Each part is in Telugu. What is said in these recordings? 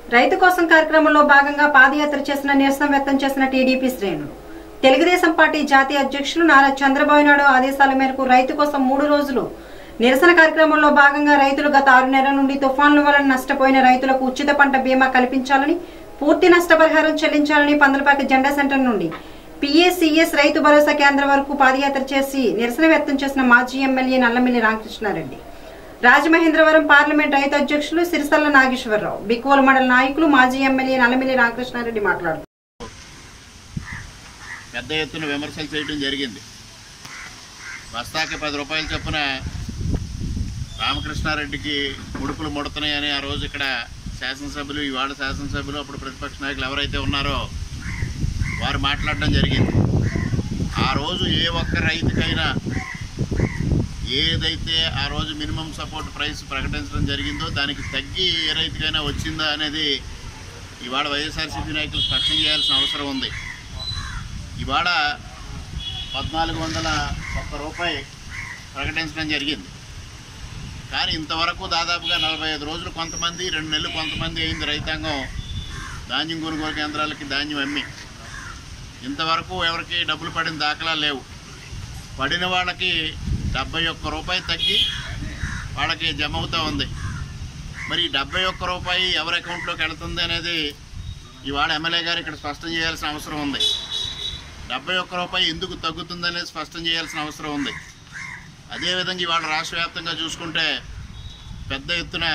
రైతు కోసం కార్యక్రమంలో భాగంగా పాదయాత్ర చేసిన నిరసన వ్యక్తం చేసిన టీడీపీ శ్రేణులు తెలుగుదేశం పార్టీ జాతీయ అధ్యక్షులు నారా చంద్రబాబు నాయుడు ఆదేశాల మేరకు రైతు కోసం మూడు రోజులు నిరసన కార్యక్రమంలో భాగంగా రైతులు గత ఆరు నెలల నుండి తుఫాన్ల వలన నష్టపోయిన రైతులకు ఉచిత పంట బీమా కల్పించాలని పూర్తి నష్టపరిహారం చెల్లించాలని పందలపాక జెండా సెంటర్ నుండి పిఏసిఎస్ రైతు భరోసా కేంద్రం వరకు పాదయాత్ర చేసి నిరసన వ్యక్తం చేసిన మాజీ ఎమ్మెల్యే నల్లమిల్లి రామకృష్ణారెడ్డి రాజమహేంద్రవరం పార్లమెంట్ రైతు అధ్యక్షులు సిరిసల్ల నాగేశ్వరరావు బిక్కోలు మండల నాయకులు మాజీ ఎమ్మెల్యే నల్లమిల్లి రామకృష్ణారెడ్డి మాట్లాడుతూ పెద్ద ఎత్తున విమర్శలు చేయడం జరిగింది బస్తాకి పది రూపాయలు చొప్పున రామకృష్ణారెడ్డికి ముడుపులు ముడుతున్నాయని ఆ రోజు ఇక్కడ శాసనసభ్యులు ఇవాళ శాసనసభ్యులు అప్పుడు ప్రతిపక్ష నాయకులు ఎవరైతే ఉన్నారో వారు మాట్లాడడం జరిగింది ఆ రోజు ఏ ఒక్క రైతుకైనా ఏదైతే ఆ రోజు మినిమం సపోర్ట్ ప్రైస్ ప్రకటించడం జరిగిందో దానికి తగ్గి ఏ రైతుకైనా వచ్చిందా అనేది ఇవాళ వైఎస్ఆర్సీపీ నాయకులు స్పష్టం చేయాల్సిన అవసరం ఉంది ఇవాళ పద్నాలుగు వందల ఒక్క రూపాయి ప్రకటించడం జరిగింది కానీ ఇంతవరకు దాదాపుగా నలభై ఐదు రోజులు కొంతమంది రెండు నెలలు కొంతమంది అయింది రైతాంగం ధాన్యం కొనుగోలు కేంద్రాలకి ధాన్యం అమ్మి ఇంతవరకు ఎవరికి డబ్బులు పడిన దాఖలా లేవు పడిన వాళ్ళకి డెబ్బై ఒక్క రూపాయి తగ్గి వాళ్ళకి జమ అవుతూ ఉంది మరి ఈ డెబ్బై ఒక్క రూపాయి ఎవరి అకౌంట్లోకి వెళుతుంది అనేది ఇవాళ ఎమ్మెల్యే గారు ఇక్కడ స్పష్టం చేయాల్సిన అవసరం ఉంది డెబ్బై ఒక్క రూపాయి ఎందుకు తగ్గుతుందనేది స్పష్టం చేయాల్సిన అవసరం ఉంది అదేవిధంగా ఇవాళ రాష్ట్ర వ్యాప్తంగా చూసుకుంటే పెద్ద ఎత్తున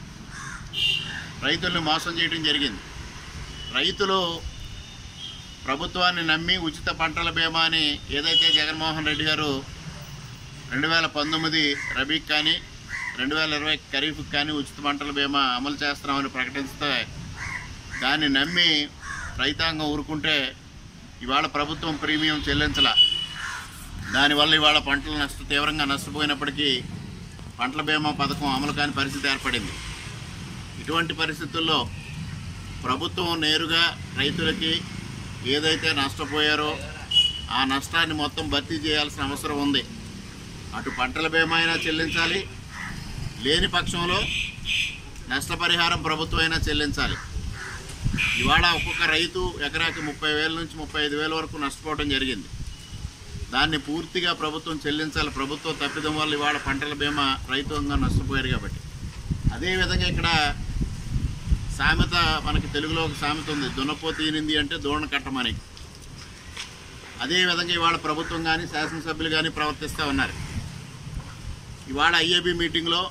రైతుల్ని మోసం చేయడం జరిగింది రైతులు ప్రభుత్వాన్ని నమ్మి ఉచిత పంటల బీమా అని ఏదైతే జగన్మోహన్ రెడ్డి గారు రెండు వేల పంతొమ్మిది రబీకి కానీ రెండు వేల ఇరవై ఖరీఫ్కి కానీ ఉచిత పంటల బీమా అమలు చేస్తున్నామని ప్రకటిస్తే దాన్ని నమ్మి రైతాంగం ఊరుకుంటే ఇవాళ ప్రభుత్వం ప్రీమియం చెల్లించల దానివల్ల ఇవాళ పంటలు నష్ట తీవ్రంగా నష్టపోయినప్పటికీ పంటల బీమా పథకం అమలు కాని పరిస్థితి ఏర్పడింది ఇటువంటి పరిస్థితుల్లో ప్రభుత్వం నేరుగా రైతులకి ఏదైతే నష్టపోయారో ఆ నష్టాన్ని మొత్తం భర్తీ చేయాల్సిన అవసరం ఉంది అటు పంటల బీమా అయినా చెల్లించాలి లేని పక్షంలో నష్టపరిహారం ప్రభుత్వం అయినా చెల్లించాలి ఇవాళ ఒక్కొక్క రైతు ఎకరాకి ముప్పై వేల నుంచి ముప్పై ఐదు వేల వరకు నష్టపోవడం జరిగింది దాన్ని పూర్తిగా ప్రభుత్వం చెల్లించాలి ప్రభుత్వం తప్పిదం వల్ల ఇవాళ పంటల బీమా రైతుగా నష్టపోయారు కాబట్టి అదేవిధంగా ఇక్కడ సామెత మనకి తెలుగులో ఒక సామెత ఉంది దున్నపోతు ఈనింది అంటే దూడను కట్టమని అదేవిధంగా ఇవాళ ప్రభుత్వం కానీ శాసనసభ్యులు కానీ ప్రవర్తిస్తూ ఉన్నారు ఇవాళ ఐఏబీ మీటింగ్లో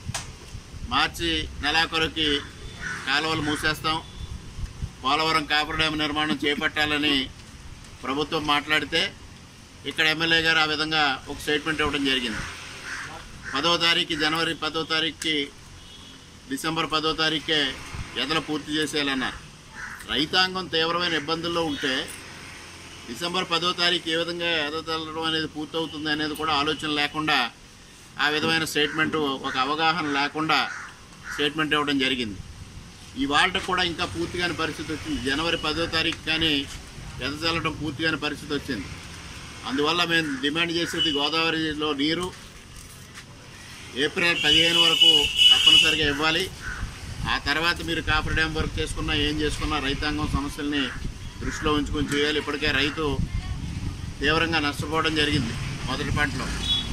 మార్చి నెలాఖరుకి కాలువలు మూసేస్తాం పోలవరం కాపర్ డ్యామ్ నిర్మాణం చేపట్టాలని ప్రభుత్వం మాట్లాడితే ఇక్కడ ఎమ్మెల్యే గారు ఆ విధంగా ఒక స్టేట్మెంట్ ఇవ్వడం జరిగింది పదో తారీఖు జనవరి పదో తారీఖుకి డిసెంబర్ పదో తారీఖే ఎదలు పూర్తి చేసేయాలన్నారు రైతాంగం తీవ్రమైన ఇబ్బందుల్లో ఉంటే డిసెంబర్ పదో తారీఖు ఏ విధంగా ఎదతల్లడం అనేది పూర్తవుతుంది అనేది కూడా ఆలోచన లేకుండా ఆ విధమైన స్టేట్మెంట్ ఒక అవగాహన లేకుండా స్టేట్మెంట్ ఇవ్వడం జరిగింది ఇవాళ కూడా ఇంకా పూర్తిగాని పరిస్థితి వచ్చింది జనవరి పదో తారీఖు కానీ ఎదజల్లడం పూర్తిగాని పరిస్థితి వచ్చింది అందువల్ల మేము డిమాండ్ చేసేది గోదావరిలో నీరు ఏప్రిల్ పదిహేను వరకు తప్పనిసరిగా ఇవ్వాలి ఆ తర్వాత మీరు కాపర్ డ్యామ్ వర్క్ చేసుకున్నా ఏం చేసుకున్నా రైతాంగం సమస్యల్ని దృష్టిలో ఉంచుకొని చేయాలి ఇప్పటికే రైతు తీవ్రంగా నష్టపోవడం జరిగింది మొదటి పంటలో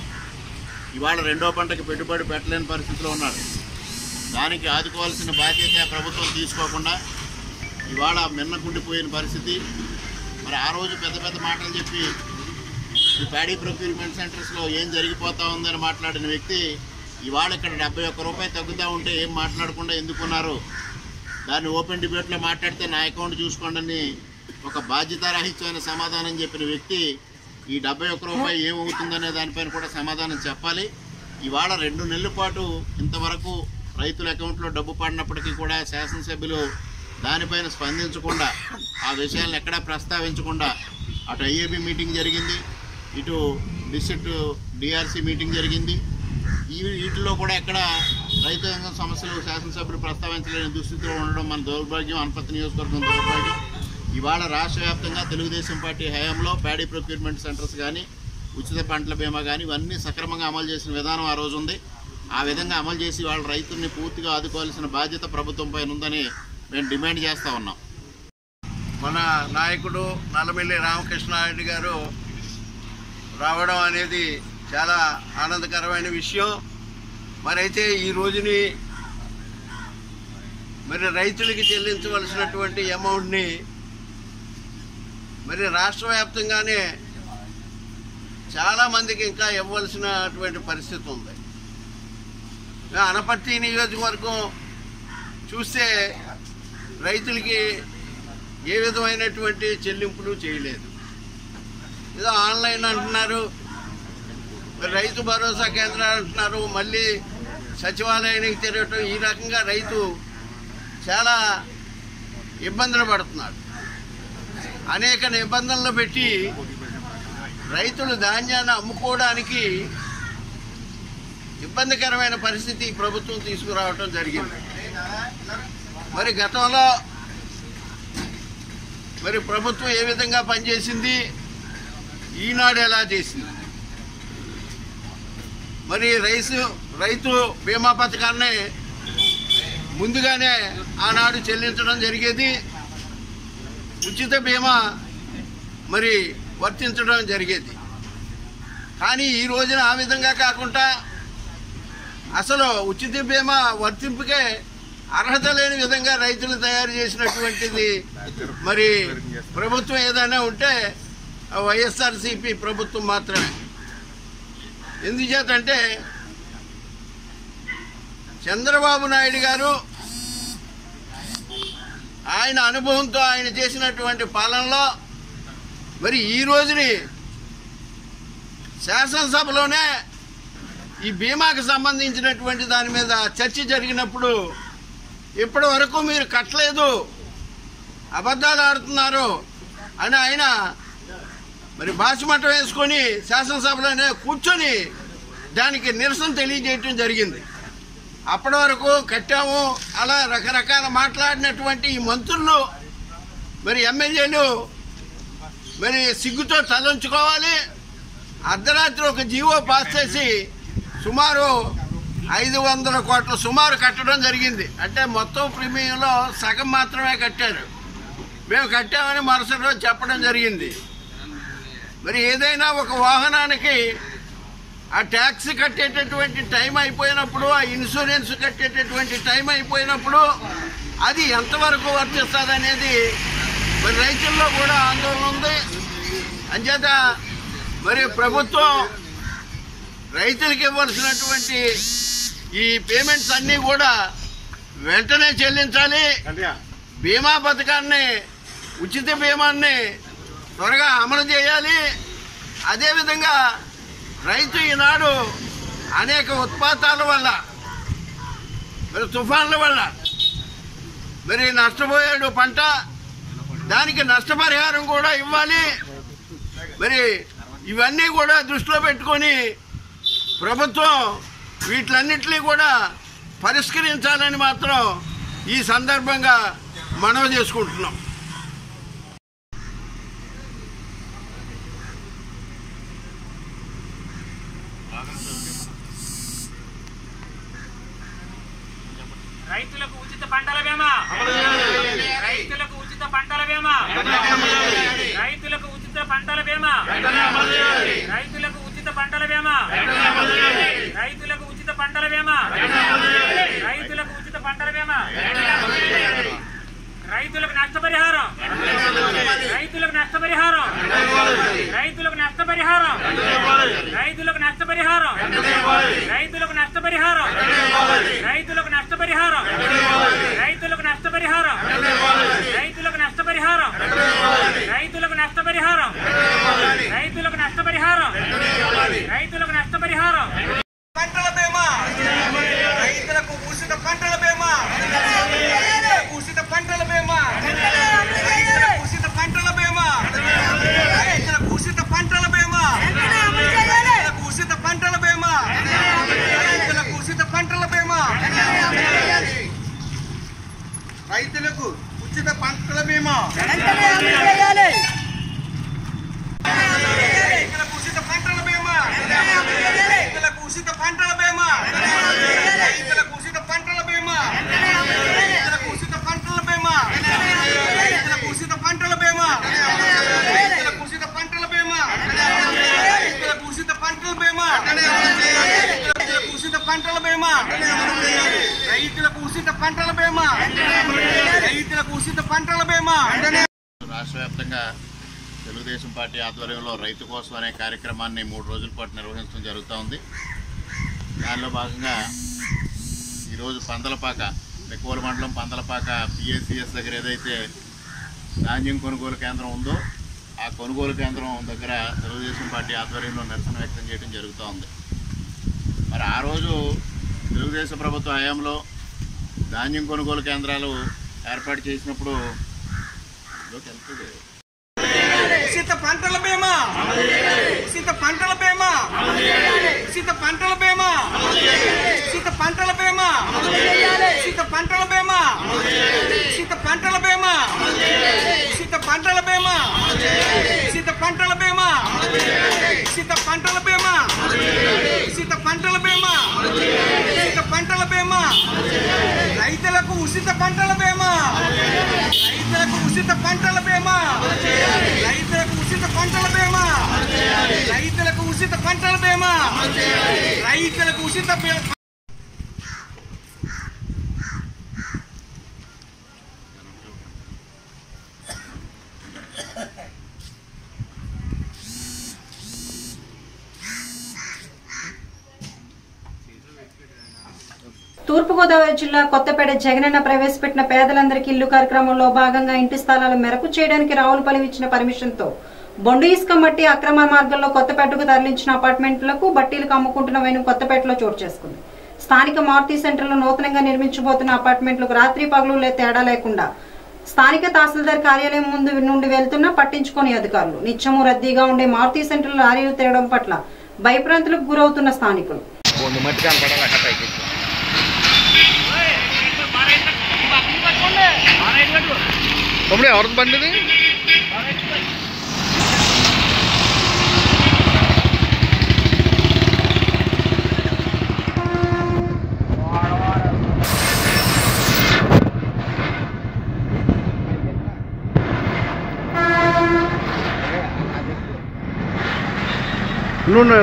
ఇవాళ రెండో పంటకి పెట్టుబడి పెట్టలేని పరిస్థితిలో ఉన్నాడు దానికి ఆదుకోవాల్సిన బాధ్యత ప్రభుత్వం తీసుకోకుండా ఇవాళ మిన్నకుండిపోయిన పరిస్థితి మరి ఆ రోజు పెద్ద పెద్ద మాటలు చెప్పి ఈ ప్యాడీ ప్రొక్యూర్మెంట్ సెంటర్స్లో ఏం జరిగిపోతా ఉందని మాట్లాడిన వ్యక్తి ఇవాళ ఇక్కడ డెబ్బై ఒక్క రూపాయి తగ్గుతూ ఉంటే ఏం మాట్లాడకుండా ఎందుకున్నారు దాన్ని ఓపెన్ డిబేట్లో మాట్లాడితే నా అకౌంట్ చూసుకోండి అని ఒక బాధ్యతారాహిత్యమైన సమాధానం చెప్పిన వ్యక్తి ఈ డెబ్బై ఒక్క రూపాయి ఏమవుతుందనే దానిపైన కూడా సమాధానం చెప్పాలి ఇవాళ రెండు నెలల పాటు ఇంతవరకు రైతుల అకౌంట్లో డబ్బు పడినప్పటికీ కూడా శాసనసభ్యులు దానిపైన స్పందించకుండా ఆ విషయాలను ఎక్కడా ప్రస్తావించకుండా అటు ఐఏబీ మీటింగ్ జరిగింది ఇటు డిస్ట్రిక్ట్ డిఆర్సీ మీటింగ్ జరిగింది ఈ వీటిలో కూడా ఎక్కడ రైతాంగం సమస్యలు శాసనసభ్యులు ప్రస్తావించలేని దుస్థితిలో ఉండడం మన దౌర్భాగ్యం అనపతి నియోజకవర్గం దౌర్భాగ్యం ఇవాళ రాష్ట్ర వ్యాప్తంగా తెలుగుదేశం పార్టీ హయాంలో ప్యాడీ ప్రొక్యూర్మెంట్ సెంటర్స్ కానీ ఉచిత పంటల బీమా కానీ ఇవన్నీ సక్రమంగా అమలు చేసిన విధానం ఆ రోజు ఉంది ఆ విధంగా అమలు చేసి వాళ్ళ రైతుల్ని పూర్తిగా ఆదుకోవాల్సిన బాధ్యత ప్రభుత్వం పైన ఉందని మేము డిమాండ్ చేస్తూ ఉన్నాం మన నాయకుడు నల్లమిల్లి రామకృష్ణారెడ్డి గారు రావడం అనేది చాలా ఆనందకరమైన విషయం మరైతే ఈ రోజుని మరి రైతులకి చెల్లించవలసినటువంటి అమౌంట్ని మరి రాష్ట్ర వ్యాప్తంగానే చాలామందికి ఇంకా ఇవ్వాల్సినటువంటి పరిస్థితి ఉంది అనపర్తి నియోజకవర్గం చూస్తే రైతులకి ఏ విధమైనటువంటి చెల్లింపులు చేయలేదు ఏదో ఆన్లైన్ అంటున్నారు మరి రైతు భరోసా కేంద్రాలు అంటున్నారు మళ్ళీ సచివాలయానికి తిరగటం ఈ రకంగా రైతు చాలా ఇబ్బందులు పడుతున్నాడు అనేక నిబంధనలు పెట్టి రైతులు ధాన్యాన్ని అమ్ముకోవడానికి ఇబ్బందికరమైన పరిస్థితి ఈ ప్రభుత్వం తీసుకురావటం జరిగింది మరి గతంలో మరి ప్రభుత్వం ఏ విధంగా పనిచేసింది ఈనాడు ఎలా చేసింది మరి రైతు రైతు బీమా పథకాన్ని ముందుగానే ఆనాడు చెల్లించడం జరిగేది ఉచిత బీమా మరి వర్తించడం జరిగేది కానీ ఈ రోజున ఆ విధంగా కాకుండా అసలు ఉచిత బీమా వర్తింపుకే అర్హత లేని విధంగా రైతులు తయారు చేసినటువంటిది మరి ప్రభుత్వం ఏదైనా ఉంటే ఆ వైఎస్ఆర్సీపీ ప్రభుత్వం మాత్రమే ఎందుచేతంటే చంద్రబాబు నాయుడు గారు ఆయన అనుభవంతో ఆయన చేసినటువంటి పాలనలో మరి ఈ రోజుని శాసనసభలోనే ఈ బీమాకు సంబంధించినటువంటి దాని మీద చర్చ జరిగినప్పుడు ఇప్పటి వరకు మీరు కట్టలేదు అబద్ధాలు ఆడుతున్నారు అని ఆయన మరి భాషమట్టం వేసుకొని శాసనసభలోనే కూర్చొని దానికి నిరసన తెలియజేయటం జరిగింది అప్పటి వరకు కట్టాము అలా రకరకాల మాట్లాడినటువంటి ఈ మంత్రులు మరి ఎమ్మెల్యేలు మరి సిగ్గుతో తలంచుకోవాలి అర్ధరాత్రి ఒక జీవో పాస్ చేసి సుమారు ఐదు వందల కోట్ల సుమారు కట్టడం జరిగింది అంటే మొత్తం ప్రీమియంలో సగం మాత్రమే కట్టారు మేము కట్టామని మరుసటి రోజు చెప్పడం జరిగింది మరి ఏదైనా ఒక వాహనానికి ఆ ట్యాక్స్ కట్టేటటువంటి టైం అయిపోయినప్పుడు ఆ ఇన్సూరెన్స్ కట్టేటటువంటి టైం అయిపోయినప్పుడు అది ఎంతవరకు వర్తిస్తుంది అనేది మరి రైతుల్లో కూడా ఆందోళన ఉంది అంచేత మరి ప్రభుత్వం రైతులకు ఇవ్వాల్సినటువంటి ఈ పేమెంట్స్ అన్నీ కూడా వెంటనే చెల్లించాలి బీమా పథకాన్ని ఉచిత బీమాన్ని త్వరగా అమలు చేయాలి అదేవిధంగా రైతు ఈనాడు అనేక ఉత్పాతాల వల్ల మరి తుఫాన్ల వల్ల మరి నష్టపోయాడు పంట దానికి నష్టపరిహారం కూడా ఇవ్వాలి మరి ఇవన్నీ కూడా దృష్టిలో పెట్టుకొని ప్రభుత్వం వీటిలన్నింటినీ కూడా పరిష్కరించాలని మాత్రం ఈ సందర్భంగా మనవి చేసుకుంటున్నాం రైతులకు ఉచిత పంటల బీమా రైతులకు ఉచిత పంటల బీమా రైతులకు ఉచిత పంటల బీమా రైతులకు ఉచిత పంటల బీమా రైతులకు ఉచిత పంటల బీమా రైతులకు ఉచిత పంటల బీమా రైతులకు నష్టపరిహారం రైతులకు నష్టపరిహారం రైతులకు నష్టపరిహారం రైతులకు నష్టపరిహారం రైతులకు నష్టపరిహారం రైతులకు నష్టపరిహారం రైతులకు నష్టపరిహారం రైతులకు నష్టపరిహారం రైతులకు నష్టపరిహారం రైతులకు నష్టపరిహారం రైతులకు నష్టపరిహారం పంటల బీమా రైతులకు ఉచిత పంటల బీమా రైతులకు ఉచిత పంటల బీమా రైతులకు ఉచిత పంటల బీమా రైతులకు ఉచిత పంటల బీమా రైతులకు ఉచిత పంటల బీమా రైతులకు ఉచిత పంటల బీమా రైతులకు ఉచిత పంటల బీమా రైతులకు ఉచిత పంటల బీమా రైతులకు ఉచిత పంటల బీమా రైతులకు ఉచిత పంటల బీమా రైతులకు ఉచిత పంటల బీమా పంటల బీమా రైతులకు ఉచిత పంటల బీమా రైతులకు ఉచిత పంటల బీమా రాష్ట్ర వ్యాప్తంగా తెలుగుదేశం పార్టీ ఆధ్వర్యంలో రైతు కోసం అనే కార్యక్రమాన్ని మూడు రోజుల పాటు నిర్వహించడం జరుగుతూ ఉంది దానిలో భాగంగా ఈరోజు పందలపాక మెక్కువల మండలం పందలపాక పిఎస్సిఎస్ దగ్గర ఏదైతే ధాన్యం కొనుగోలు కేంద్రం ఉందో ఆ కొనుగోలు కేంద్రం దగ్గర తెలుగుదేశం పార్టీ ఆధ్వర్యంలో నిరసన వ్యక్తం చేయడం జరుగుతూ ఉంది మరి ఆ రోజు తెలుగుదేశం ప్రభుత్వ హయాంలో ధాన్యం కొనుగోలు కేంద్రాలు ఏర్పాటు చేసినప్పుడు ఇదిగోకి వెళ్తుంది. ఉచిత పంటల బీమా ఉచిత పంటల బీమా ఉచిత పంటల బీమా ఉచిత పంటల బీమా ఉచిత పంటల బీమా ఉచిత పంటల బీమా ఉచిత పంటల బీమా ఉచిత పంటల బీమా ఉచిత పంటల బీమా ఉచిత పంటల బీమా ఉచిత పంటల బీమా రైతులకు ఉచిత పంటల బీమా రైతులకు ఉచిత పంటల బీమా రైతులకు ఉచిత పంటల బీమా రైతులకు ఉచిత పంటల బీమా రైతులకు ఉచిత బీ- తూర్పుగోదావరి జిల్లా కొత్తపేట జగనన్న ప్రవేశపెట్టిన పేదలందరికీ ఇల్లు కార్యక్రమంలో భాగంగా ఇంటి స్థలాలు మెరకు చేయడానికి రావులపల్లి ఇచ్చిన పర్మిషన్ తో బొండు ఇసుక మట్టి అక్రమ మార్గంలో కొత్తపేటకు తరలించిన అపార్ట్మెంట్లకు బట్టీలకు అమ్ముకుంటున్న వైనం కొత్తపేటలో చోటు చేసుకుంది స్థానిక మారుతి సెంటర్ లో నూతనంగా నిర్మించబోతున్న అపార్ట్మెంట్లకు రాత్రి పగలు లే- తేడా లేకుండా స్థానిక తహసీల్దార్ కార్యాలయం ముందు నుండి వెళ్తున్నా పట్టించుకోని అధికారులు నిత్యము రద్దీగా ఉండే మారుతి సెంటర్ లారీలు తిరగడం పట్ల భయభ్రాంతులకు గురవుతున్న స్థానికులు తమ్ముడు ఎవరిది బండి ఇది నువ్వు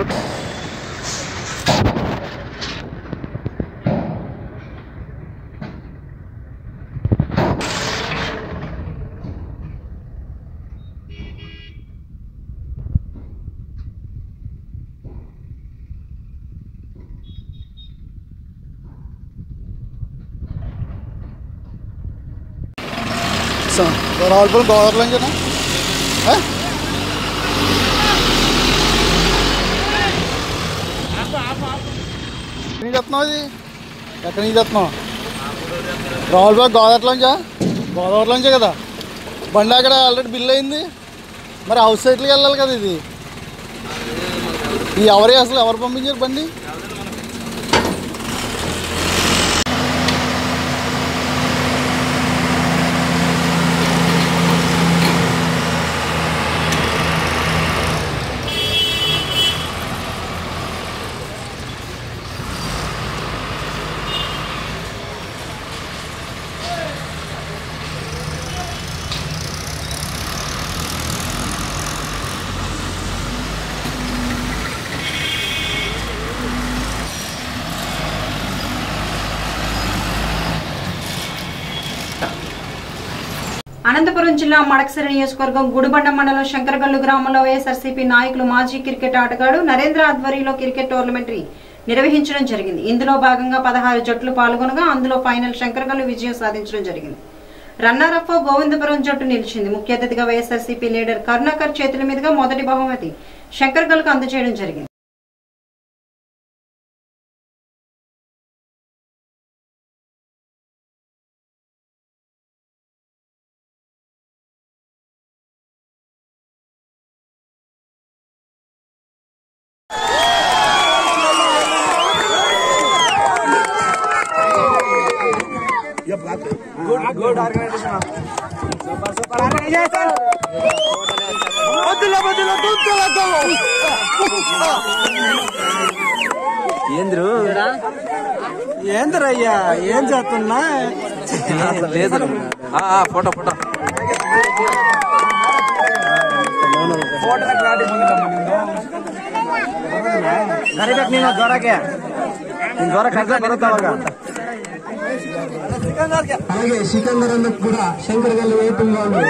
రావులపల్లి గోదావరిలోంచేనా ఆ? ఎక్కడి నుంచి వస్తున్నావు అది ఎక్కడి నుంచి వస్తున్నావు రావులపల్లి గోదావరిలోంచా గోదావరిలోంచే కదా బండి అక్కడ ఆల్రెడీ బిల్ అయింది మరి హౌస్ సైట్లకి వెళ్ళాలి కదా ఇది ఈ ఎవరే అసలు ఎవరు పంపించారు బండి అనంతపురం జిల్లా మడకసిరి నియోజకవర్గం గుడిబండ మండలం శంకరగల్లు గ్రామంలో వైఎస్ఆర్సీపీ నాయకులు మాజీ క్రికెట్ ఆటగాడు నరేంద్ర ఆధ్వర్యంలో క్రికెట్ టోర్నమెంటరీ నిర్వహించడం జరిగింది ఇందులో భాగంగా పదహారు జట్లు పాల్గొనగా అందులో ఫైనల్ శంకరగల్లు విజయం సాధించడం జరిగింది రన్నర్ అప్ గోవిందపురం జట్టు నిలిచింది ముఖ్య అతిథిగా వైఎస్ఆర్సీపీ లీడర్ కరుణాకర్ చేతుల మీదుగా మొదటి బహుమతి శంకర్గల్కు అందజేయడం జరిగింది ఏంద్రు ఏంద్రయ్యా ఏం చేస్తున్నా లేదు ఫోటో ఫోటో ఫోటో నేను దొరకే అలాగే సికందర్ కూడా శంకర్ గల్లి వైపుగా ఉంది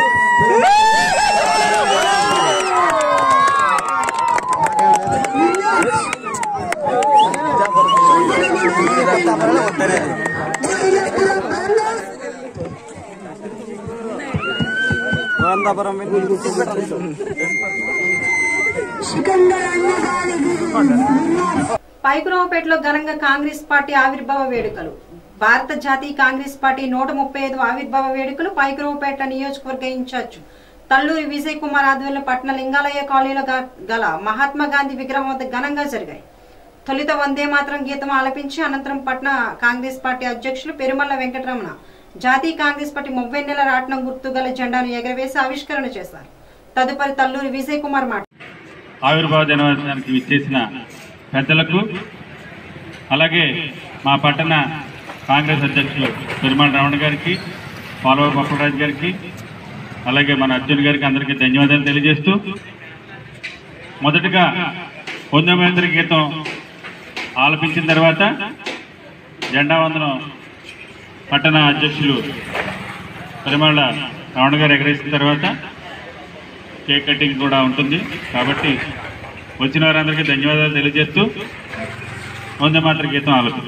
పైకురావుపేటలో ఘనంగా కాంగ్రెస్ పార్టీ ఆవిర్భావ వేడుకలు భారత జాతీయ కాంగ్రెస్ పార్టీ నూట ముప్పై ఐదు ఆవిర్భావ వేడుకలు పైకురావుపేట నియోజకవర్గ ఇన్ఛార్జ్ తల్లూరి విజయ్ కుమార్ ఆధ్వర్యంలో పట్టణ లింగాలయ కాలనీలో గ- గల మహాత్మా గాంధీ విగ్రహం వద్ద ఘనంగా జరిగాయి తొలుత వందే మాత్రం గీతం ఆలపించి అనంతరం పట్న కాంగ్రెస్ పార్టీ అధ్యక్షులు పెరుమల్ల వెంకటరమణ జాతీయ కాంగ్రెస్ పార్టీ ముప్పై నెల రాట్నం గుర్తు గల జెండాను ఎగరవేసి ఆవిష్కరణ చేశారు తదుపరి తల్లూరి విజయ్ కుమార్ మాట ఆవిర్భావ దినోత్సవానికి విచ్చేసిన పెద్దలకు అలాగే మా పట్టణ కాంగ్రెస్ అధ్యక్షులు పెరుమాళ రమణ గారికి పాలవ బప్పరాజు గారికి అలాగే మన అర్జున్ గారికి అందరికీ ధన్యవాదాలు తెలియజేస్తూ మొదటగా వందమేంద్ర గీతం ఆలపించిన తర్వాత జెండా వందనం పట్టణ అధ్యక్షులు పెరుమాళ రమణ గారు ఎగరేసిన తర్వాత కేక్ కటింగ్ కూడా ఉంటుంది కాబట్టి వచ్చిన వారందరికీ ధన్యవాదాలు తెలియజేస్తూ వందే మాత్ర గీతం ఆలోచన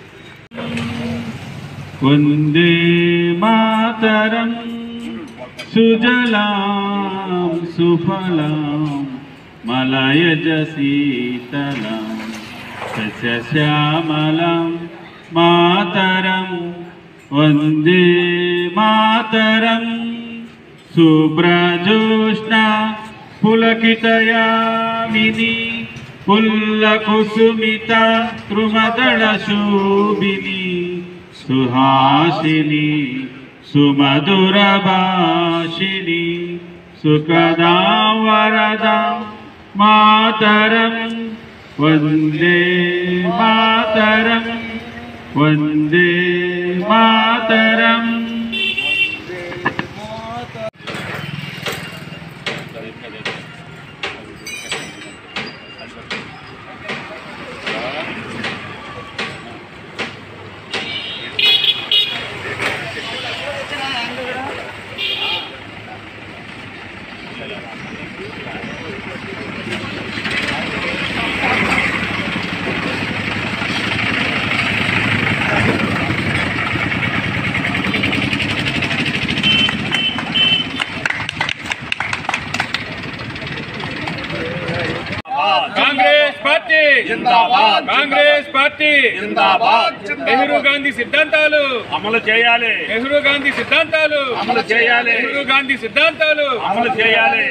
వందే మాతరం సుజలాం సుఫలాం మలయజ శీతలాం సస్యశ్యామలాం మాతరం వందే మాతరం శుభ్రజోష్ణ పులకితయామిని పుల్లకుసుమిత కృమదళ శోభిని సుహాసిని సుమధుర భాషిని సుఖదా వరదా మాతరం వందే మాతరం వందే మాతరం కాంగ్రెస్ పార్టీ జిందాబాద్ కాంగ్రెస్ పార్టీ జిందాబాద్ నెహ్రూ గాంధీ సిద్ధాంతాలు అమలు చేయాలి నెహ్రూ గాంధీ సిద్ధాంతాలు అమలు చేయాలి నెహ్రూ గాంధీ సిద్ధాంతాలు అమలు చేయాలి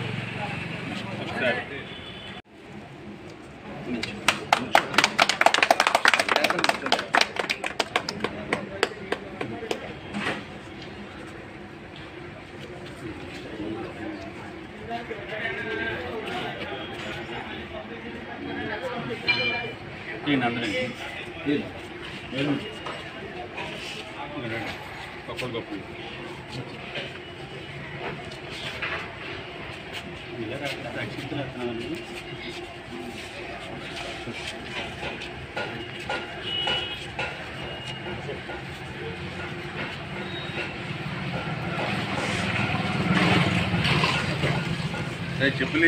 చెప్పులి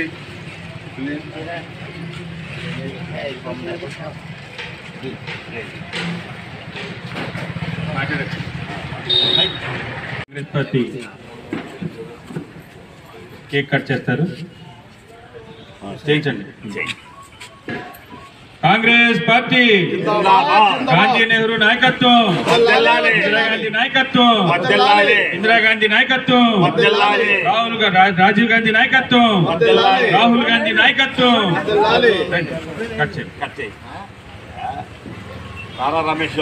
కాంగ్రెస్ పార్టీ కేక్ కట్ చేస్తారు చేయించండి కాంగ్రెస్ పార్టీ గాంధీ నెహ్రూ నాయకత్వం ఇందిరాగాంధీ నాయకత్వం ఇందిరాగాంధీ నాయకత్వం రాహుల్ గా- రా- రాజీవ్ గాంధీ నాయకత్వం రాహుల్ గాంధీ నాయకత్వం రండి, కట్ చేయండి తారా రమేష్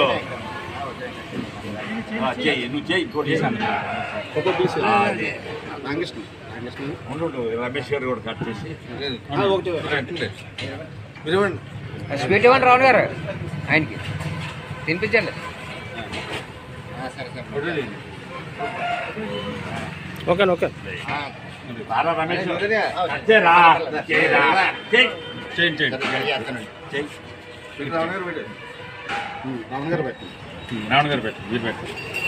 ఆ, చెయ్యి నువ్వు చెయ్యి ఇంకోటి ఆ, అదే. ఉండు, ఉండు, రమేష్ గారు కూడా కట్ చేసి స్వీట్ ఇవ్వండి రావును గారు ఆయనకి తినిపించండి okay okay Tara Ramesh cut చేయరా చేయరా చెయ్యి చేయండి చేయండి చెయ్యి రావణ గారు పెట్టండి రావణ గారు పెట్టు మీరు పెట్టు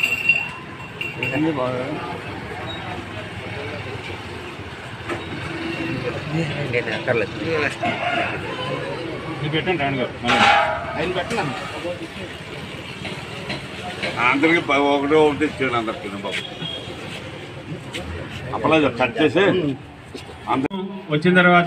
మీరు పెట్టండి రావణ గారు ఆయన పెట్టండి అందరికి ఒకటే ఒకటి ఇచ్చాడు అందరికి బాబు అప్పలేదు కట్ చేసి వచ్చిన తర్వాత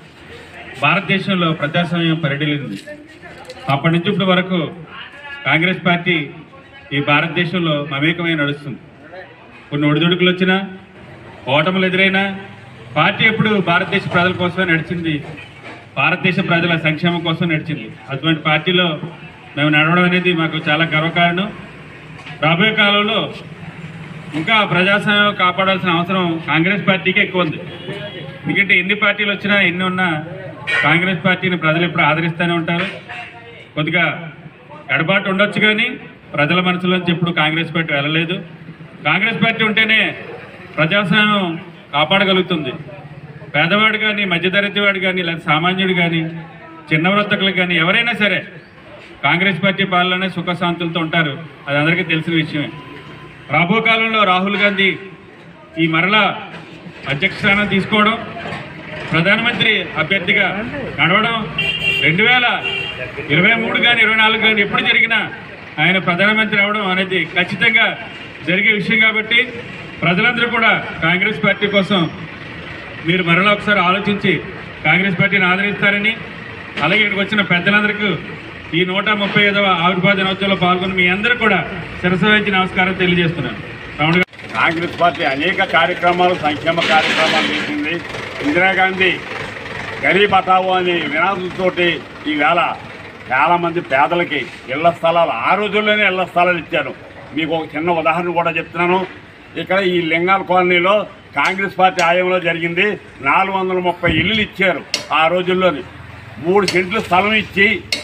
భారతదేశంలో ప్రజాస్వామ్యం పరిడిల్లింది అప్పటి నుంచి ఇప్పటి వరకు కాంగ్రెస్ పార్టీ ఈ భారతదేశంలో మమేకమై నడుస్తుంది కొన్ని ఒడిదుడుకులు వచ్చినా ఓటములు ఎదురైనా పార్టీ ఎప్పుడు భారతదేశ ప్రజల కోసమే నడిచింది భారతదేశ ప్రజల సంక్షేమం కోసం నడిచింది అటువంటి పార్టీలో మేము నడవడం అనేది మాకు చాలా గర్వకారణం రాబోయే కాలంలో ఇంకా ప్రజాస్వామ్యం కాపాడాల్సిన అవసరం కాంగ్రెస్ పార్టీకి ఎక్కువ ఉంది ఎందుకంటే ఎన్ని పార్టీలు వచ్చినా ఎన్ని ఉన్నా కాంగ్రెస్ పార్టీని ప్రజలు ఎప్పుడు ఆదరిస్తూనే ఉంటారు కొద్దిగా ఎడబాటు ఉండొచ్చు కానీ ప్రజల మనసులోంచి ఎప్పుడు కాంగ్రెస్ పార్టీ వెళ్ళలేదు కాంగ్రెస్ పార్టీ ఉంటేనే ప్రజాస్వామ్యం కాపాడగలుగుతుంది పేదవాడు కానీ మధ్యతరగతి వాడు కానీ లేదా సామాన్యుడు కానీ చిన్న వృత్తకులు కానీ ఎవరైనా సరే కాంగ్రెస్ పార్టీ పాలననే సుఖశాంతులతో ఉంటారు అది అందరికీ తెలిసిన విషయమే రాబో కాలంలో రాహుల్ గాంధీ ఈ మరలా అధ్యక్ష స్థానం తీసుకోవడం ప్రధానమంత్రి అభ్యర్థిగా నడవడం రెండు వేల ఇరవై మూడు కానీ ఇరవై నాలుగు కానీ ఎప్పుడు జరిగినా ఆయన ప్రధానమంత్రి అవడం అనేది ఖచ్చితంగా జరిగే విషయం కాబట్టి ప్రజలందరూ కూడా కాంగ్రెస్ పార్టీ కోసం మీరు మరలా ఒకసారి ఆలోచించి కాంగ్రెస్ పార్టీని ఆదరిస్తారని అలాగే ఇక్కడికి వచ్చిన పెద్దలందరికీ ఈ నూట ముప్పై ఐదవ ఆవిర్భావ దినోత్సవంలో పాల్గొన్న మీ అందరూ కూడా శిరస వహించి నమస్కారం తెలియజేస్తున్నాను రావణ గారు కాంగ్రెస్ పార్టీ అనేక కార్యక్రమాలు సంక్షేమ కార్యక్రమాలు చేసింది ఇందిరాగాంధీ గరీబ్ హఠావో అనే వినాదంతోటి ఈవేళ చాలామంది పేదలకి ఇళ్ల స్థలాలు ఆ రోజుల్లోనే ఇళ్ల స్థలాలు ఇచ్చారు మీకు ఒక చిన్న ఉదాహరణ కూడా చెప్తున్నాను ఇక్కడ ఈ లింగాల కాలనీలో కాంగ్రెస్ పార్టీ ఆయంలో జరిగింది నాలుగు వందల ముప్పై ఇల్లులు ఇచ్చారు ఆ రోజుల్లోని మూడు సెంట్లు స్థలం ఇచ్చి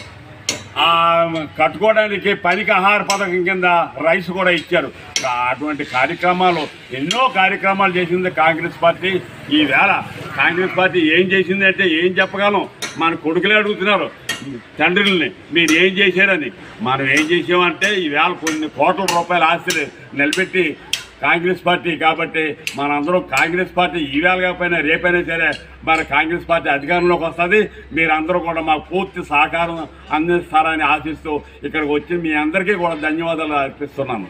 ఆ కట్టుకోవడానికి పనికి ఆహార పథకం కింద రైస్ కూడా ఇచ్చారు కా- అటువంటి కార్యక్రమాలు ఎన్నో కార్యక్రమాలు చేసింది కాంగ్రెస్ పార్టీ ఈవేళ కాంగ్రెస్ పార్టీ ఏం చేసింది అంటే ఏం చెప్పగలం మన కొడుకులే అడుగుతున్నారు తండ్రుల్ని మీరు ఏం చేశారని మనం ఏం చేసామంటే ఈవేళ కొన్ని కోట్ల రూపాయల ఆస్తులు నిలబెట్టి కాంగ్రెస్ పార్టీ కాబట్టి మనందరం కాంగ్రెస్ పార్టీ ఈవేళ కాకపోయినా రేపైనా సరే మన కాంగ్రెస్ పార్టీ అధికారంలోకి వస్తుంది మీరందరూ కూడా మాకు పూర్తి సహకారం అందిస్తారని ఆశిస్తూ ఇక్కడికి వచ్చి మీ అందరికీ కూడా ధన్యవాదాలు అర్పిస్తున్నాను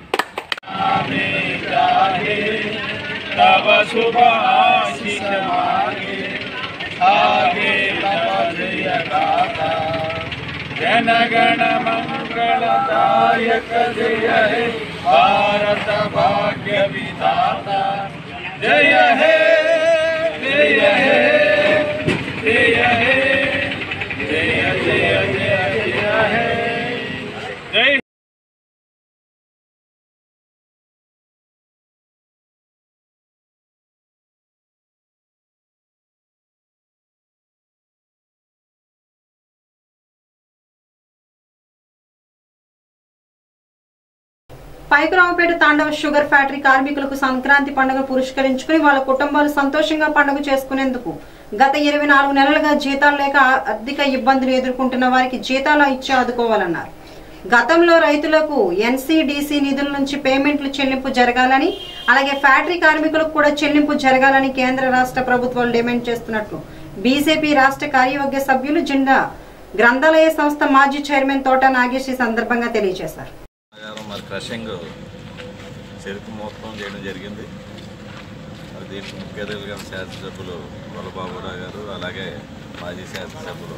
तव शुभ आशीष मागे आगे तव जय गाथा जनगण मंगलदायक जय हे भारत भाग्य विधाता जय हे जय हे जय हे जय जय जय जय हे जय పైకురావుపేట తాండవ షుగర్ ఫ్యాక్టరీ కార్మికులకు సంక్రాంతి పండుగ పురస్కరించుకుని వాళ్ళ కుటుంబాలు సంతోషంగా పండుగ చేసుకునేందుకు గత ఇరవై నాలుగు నెలలుగా జీతాలు లేక ఆర్థిక ఇబ్బందులు ఎదుర్కొంటున్న వారికి జీతాలు ఇచ్చి ఆదుకోవాలన్నారు గతంలో రైతులకు ఎన్సీడీసీ నిధుల నుంచి పేమెంట్లు చెల్లింపు జరగాలని అలాగే ఫ్యాక్టరీ కార్మికులకు కూడా చెల్లింపు జరగాలని కేంద్ర రాష్ట్ర ప్రభుత్వాలు డిమాండ్ చేస్తున్నట్లు బీజేపీ రాష్ట్ర కార్యవర్గ సభ్యులు జిండా గ్రంథాలయ సంస్థ మాజీ చైర్మన్ తోట నాగేష్ ఈ సందర్భంగా తెలియజేశారు ప్రకారం మరి క్రషింగ్ చెరుకు మొత్తం చేయడం జరిగింది మరి దీనికి ముఖ్య అతిథులుగా శాసనసభ్యులు వల్లబాబురావు గారు అలాగే మాజీ శాసనసభ్యులు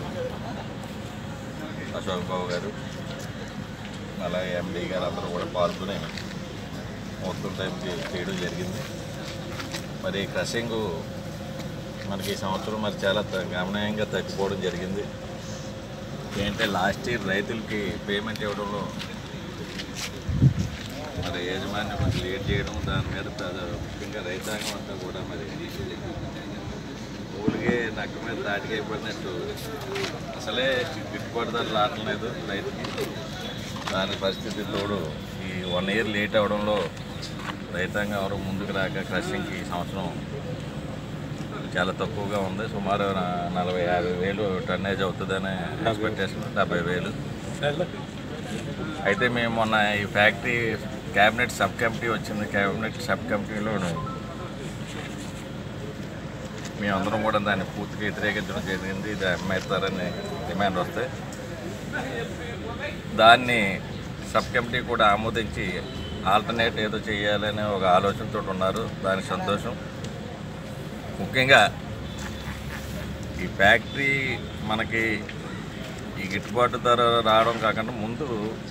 అశోక్ బాబు గారు అలాగే ఎండి గారు అందరూ కూడా పాల్గొని మొత్తం టైంకి చేయడం జరిగింది మరి క్రషింగ్ మనకి ఈ సంవత్సరం మరి చాలా త- గణనీయంగా తగ్గిపోవడం జరిగింది ఏంటంటే లాస్ట్ ఇయర్ రైతులకి పేమెంట్ ఇవ్వడంలో మరి యాజమాన్యం కొంచెం లేట్ చేయడం దాని మీద పెద్ద- ముఖ్యంగా రైతాంగం అంతా కూడా మరి ఊరికే నక్క మీద తాటికి అయిపోయినట్టు అసలే గిట్టుబాటు ధర రావట్లేదు రైతుకి దాని పరిస్థితి తోడు ఈ వన్ ఇయర్ లేట్ అవడంలో రైతాంగం ఎవరు ముందుకు రాక క్రషింగ్కి ఈ సంవత్సరం చాలా తక్కువగా ఉంది సుమారు న- నలభై యాభై వేలు టన్నేజ్ అవుతుందనే ఎక్స్పెక్టేషన్ డెబ్బై వేలు అయితే మేము మొన్న ఈ ఫ్యాక్టరీ క్యాబినెట్ సబ్ కమిటీ వచ్చింది క్యాబినెట్ సబ్ కమిటీలో మేమందరం కూడా దాన్ని పూర్తిగా వ్యతిరేకించడం జరిగింది ఇది అమ్మేస్తారని డిమాండ్ వస్తే దాన్ని సబ్ కమిటీ కూడా ఆమోదించి ఆల్టర్నేట్ ఏదో చేయాలనే ఒక ఆలోచనతో ఉన్నారు దానికి సంతోషం ముఖ్యంగా ఈ ఫ్యాక్టరీ మనకి ఈ గిట్టుబాటు ధర రావడం కాకుండా ముందు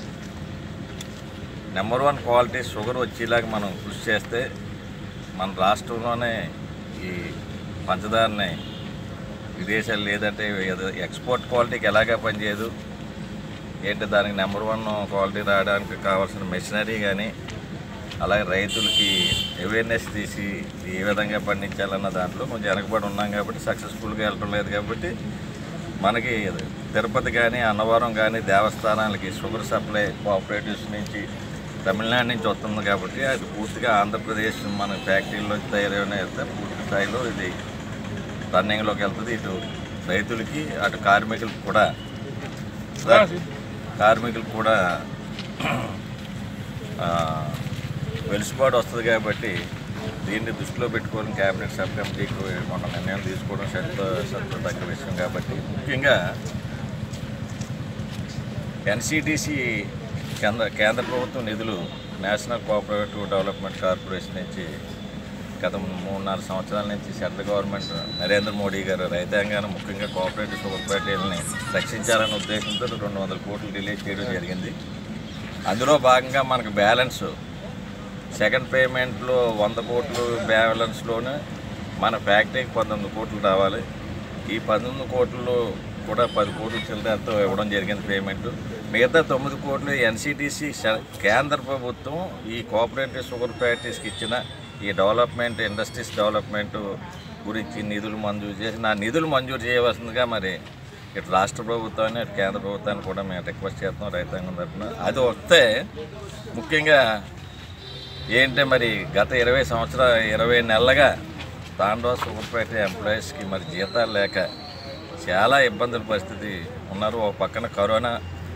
నెంబర్ వన్ క్వాలిటీ షుగర్ వచ్చేలాగా మనం కృషి చేస్తే మన రాష్ట్రంలోనే ఈ పంచదారని విదేశాలు లేదంటే ఏదో ఎక్స్పోర్ట్ క్వాలిటీకి ఎలాగా పనిచేయదు ఏంటి దానికి నెంబర్ వన్ క్వాలిటీ రావడానికి కావాల్సిన మెషినరీ కానీ అలాగే రైతులకి అవేర్నెస్ తీసి ఏ విధంగా పండించాలన్న దాంట్లో కొంచెం వెనకబడి ఉన్నాం కాబట్టి సక్సెస్ఫుల్గా వెళ్ళటం లేదు కాబట్టి మనకి తిరుపతి కానీ అన్నవరం కానీ దేవస్థానాలకి షుగర్ సప్లై కోఆపరేటివ్స్ నుంచి తమిళనాడు నుంచి వస్తుంది కాబట్టి అది పూర్తిగా ఆంధ్రప్రదేశ్ మన ఫ్యాక్టరీలో తయారైన వెళ్తే పూర్తి స్థాయిలో ఇది రన్నింగ్లోకి వెళ్తుంది ఇటు రైతులకి అటు కార్మికులకు కూడా కార్మికులకు కూడా ఆ, వెలుసుబాటు వస్తుంది కాబట్టి దీన్ని దృష్టిలో పెట్టుకొని క్యాబినెట్ సబ్ కమిటీకి మొన్న నిర్ణయం తీసుకోవడం సరిత సరితగ్గ విషయం కాబట్టి ముఖ్యంగా ఎన్సిటిసి కేంద్ర కేంద్ర ప్రభుత్వం నిధులు నేషనల్ కోఆపరేటివ్ డెవలప్మెంట్ కార్పొరేషన్ నుంచి గత మూడు నాలుగు సంవత్సరాల నుంచి సెంట్రల్ గవర్నమెంట్ నరేంద్ర మోడీ గారు రైతాంగాన్ని ముఖ్యంగా కోఆపరేటివ్ కోఆపరేటివ్ని రక్షించాలనే ఉద్దేశంతో రెండు వందల కోట్లు రిలీజ్ చేయడం జరిగింది అందులో భాగంగా మనకు బ్యాలెన్స్ సెకండ్ పేమెంట్లో వంద కోట్లు బ్యాలెన్స్లోనే మన ఫ్యాక్టరీకి పంతొమ్మిది కోట్లు రావాలి ఈ పంతొమ్మిది కోట్లు కూడా పది కోట్ల చిల్లరతో ఇవ్వడం జరిగింది పేమెంట్ మిగతా తొమ్మిది కోట్లు ఎన్సిటిసి కేంద్ర ప్రభుత్వం ఈ కోఆపరేటివ్ షుగర్ ఫ్యాక్టరీస్కి ఇచ్చిన ఈ డెవలప్మెంట్ ఇండస్ట్రీస్ డెవలప్మెంట్ గురించి నిధులు మంజూరు చేసి నా నిధులు మంజూరు చేయవలసిందిగా మరి ఇటు రాష్ట్ర ప్రభుత్వాన్ని ఇటు కేంద్ర ప్రభుత్వాన్ని కూడా మేము రిక్వెస్ట్ చేస్తాం రైతాంగం తరఫున అది వస్తే ముఖ్యంగా ఏంటంటే మరి గత ఇరవై సంవత్సరాల ఇరవై నెలలుగా తాండవ షుగర్ ఫ్యాక్టరీ ఎంప్లాయీస్కి మరి జీతాలు లేక చాలా ఇబ్బందుల పరిస్థితి ఉన్నారు ఒక పక్కన కరోనా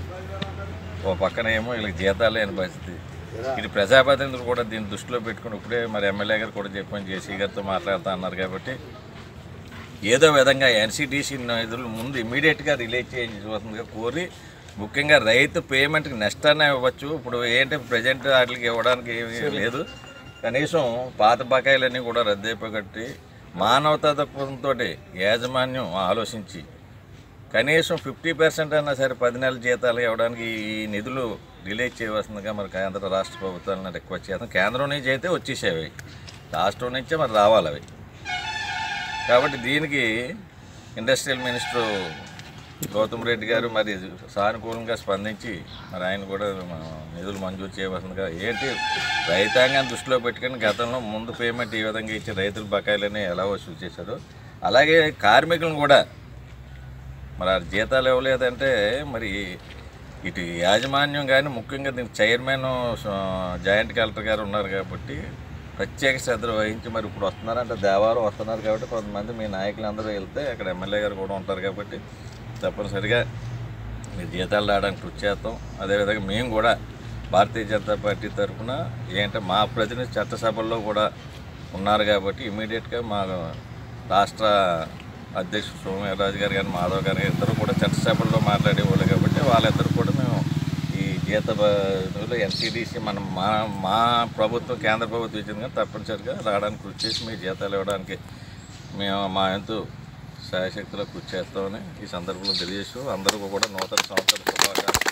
ఓ పక్కన ఏమో వీళ్ళకి జీతాలు లేని పరిస్థితి ఇది ప్రజాప్రతినిధులు కూడా దీన్ని దృష్టిలో పెట్టుకుని ఇప్పుడే మరి ఎమ్మెల్యే గారు కూడా చెప్పాను జేసీ గారితో మాట్లాడుతూ అన్నారు కాబట్టి ఏదో విధంగా ఎన్సిటీసీ నిధులు ముందు ఇమీడియట్గా రిలీజ్ చేయించవలసిందిగా కోరి ముఖ్యంగా రైతు పేమెంట్కి నష్టాన్ని ఇవ్వచ్చు ఇప్పుడు ఏంటి ప్రజెంట్ వాటికి ఇవ్వడానికి ఏమీ లేదు కనీసం పాత బకాయిలన్నీ కూడా రద్దయిపోగట్టి మానవతా దృక్పథంతో యాజమాన్యం ఆలోచించి కనీసం ఫిఫ్టీ పర్సెంట్ అయినా సరే పది నెలల జీతాలు ఇవ్వడానికి ఈ నిధులు రిలీజ్ చేయవలసిందిగా మరి కేంద్ర రాష్ట్ర ప్రభుత్వాలను రిక్వెస్ట్ చేస్తాం కేంద్రం నుంచి అయితే వచ్చేసేవి రాష్ట్రం నుంచే మరి రావాలి అవి కాబట్టి దీనికి ఇండస్ట్రియల్ మినిస్టర్ గౌతమ్ రెడ్డి గారు మరి సానుకూలంగా స్పందించి మరి ఆయన కూడా మన నిధులు మంజూరు చేయవలసిందిగా ఏంటి రైతాంగాన్ని దృష్టిలో పెట్టుకుని గతంలో ముందు పేమెంట్ ఈ విధంగా ఇచ్చి రైతుల బకాయిలని ఎలా వసూలు చేశారు అలాగే కార్మికులను కూడా మరి ఆ జీతాలు ఇవ్వలేదంటే మరి ఇటు యాజమాన్యం కానీ ముఖ్యంగా దీనికి చైర్మన్ జాయింట్ కలెక్టర్ గారు ఉన్నారు కాబట్టి ప్రత్యేక శ్రద్ధ వహించి మరి ఇప్పుడు వస్తున్నారంటే దేవారం వస్తున్నారు కాబట్టి కొంతమంది మీ నాయకులందరూ వెళ్తే అక్కడ ఎమ్మెల్యే గారు కూడా ఉంటారు కాబట్టి తప్పనిసరిగా మీ జీతాలు రావడానికి కృషి చేస్తాం అదేవిధంగా మేము కూడా భారతీయ జనతా పార్టీ తరఫున ఏంటంటే మా ప్రతినిధి చట్టసభల్లో కూడా ఉన్నారు కాబట్టి ఇమీడియట్గా మా రాష్ట్ర అధ్యక్షుడు సోమవీర్రాజు గారు కానీ మాధవ్ గారు కానీ ఇద్దరు కూడా చట్టసభల్లో మాట్లాడేవాళ్ళు కాబట్టి వాళ్ళిద్దరు కూడా మేము ఈ జీత ఎన్సీడీసీ మనం మా మా ప్రభుత్వం కేంద్ర ప్రభుత్వం ఇచ్చింది కానీ తప్పనిసరిగా రావడానికి కృషి చేసి మీ జీతాలు ఇవ్వడానికి మేము మా ఎంతో శాయశక్తిలో కృషి చేస్తామని ఈ సందర్భంలో తెలియజేస్తూ అందరూ కూడా నూతన సంవత్సర శుభాకాంక్షలు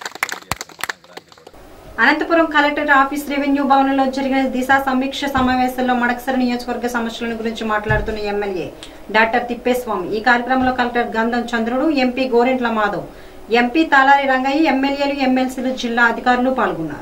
అనంతపురం కలెక్టర్ ఆఫీస్ రెవెన్యూ భవనంలో జరిగిన దిశ సమీక్ష సమావేశంలో మడకసర నియోజకవర్గ సమస్యలను గురించి మాట్లాడుతున్న ఎమ్మెల్యే డాక్టర్ తిప్పేస్వామి ఈ కార్యక్రమంలో collector Gandham Chandrudu MP Gorantla Madhav MP Talari Rangaiah ఎమ్మెల్యేలు ఎమ్మెల్సీలు జిల్లా అధికారులు పాల్గొన్నారు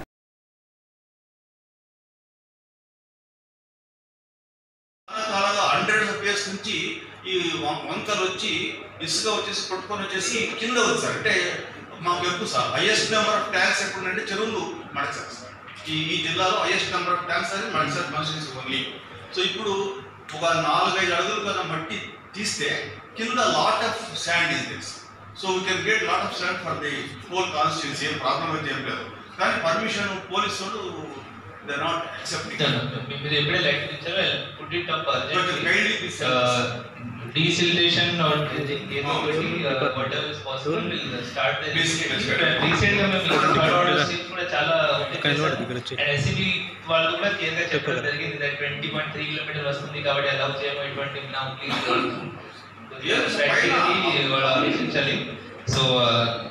హండ్రెడ్ పేస్ నుంచి ఈ వం- వంకలు వచ్చి ఇసుక వచ్చేసి కొట్టుకొని వచ్చేసి కింద ఉంది సార్ అంటే మాకు ఎక్కువ sir highest number of tanks ఎప్పుడంటే చెరువులు మడచారు సార్ ఈ ఈ జిల్లాలో హైయెస్ట్ నెంబర్ ఆఫ్ ట్యాంక్స్ అని మడచారు కాన్స్టిట్యూన్సీ ఓన్లీ సో ఇప్పుడు ఒక నాలుగైదు అడుగులు కన్నా మట్టి తీస్తే కింద lot of sand is this so we can get lot of cent for the whole constituency ఏం ప్రాబ్లం అయితే ఏం లేదు కానీ పర్మిషన్ పోలీసు వాళ్ళు దే నాట్ యాక్సెప్టింగ్ మీరు ఎప్పుడే లైట్ ఇచ్చారో put it up kindly please desiltation or ఏదో ఒకటి whatever is possible will start recent గా మేము ఫార్వర్డ్ స్టేట్స్ కూడా చాలా అండ్ ఎస్సీబీ వాళ్ళు కూడా క్లియర్ గా చెప్పడం జరిగింది that twenty point three kilometre వస్తుంది కాబట్టి అలౌ చేయము ఇటువంటి నా ప్లీజ్ వాళ్ళు ఆలోచించాలి సో